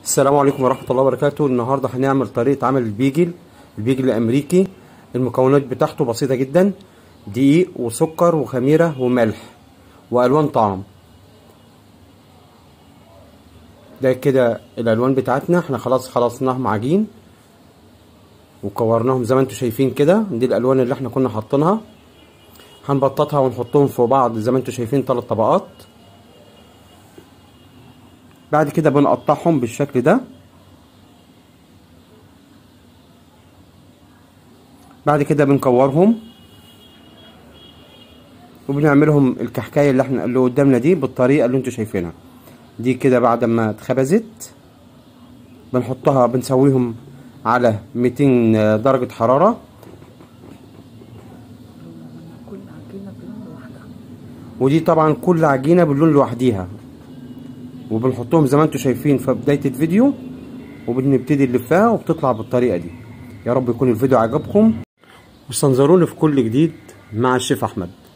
السلام عليكم ورحمة الله وبركاته النهاردة هنعمل طريقة عمل البيجل البيجل الأمريكي المكونات بتاعته بسيطة جدا دقيق وسكر وخميرة وملح وألوان طعام ده كده الألوان بتاعتنا احنا خلاص خلصناهم عجين وكورناهم زي ما انتوا شايفين كده دي الألوان اللي احنا كنا حاطينها هنبططها ونحطهم في بعض زي ما انتوا شايفين ثلاث طبقات بعد كده بنقطعهم بالشكل ده بعد كده بنكورهم وبنعملهم الكحكايه اللي احنا اللي قدامنا دي بالطريقه اللي انتوا شايفينها دي كده بعد ما اتخبزت بنحطها بنسويهم على 200 درجه حراره ودي طبعا كل عجينه باللون لوحديها وبنحطهم زي ما انتم شايفين في بدايه الفيديو وبنبتدي نلفها وبتطلع بالطريقه دي يا رب يكون الفيديو عجبكم واستنظروني في كل جديد مع الشيف احمد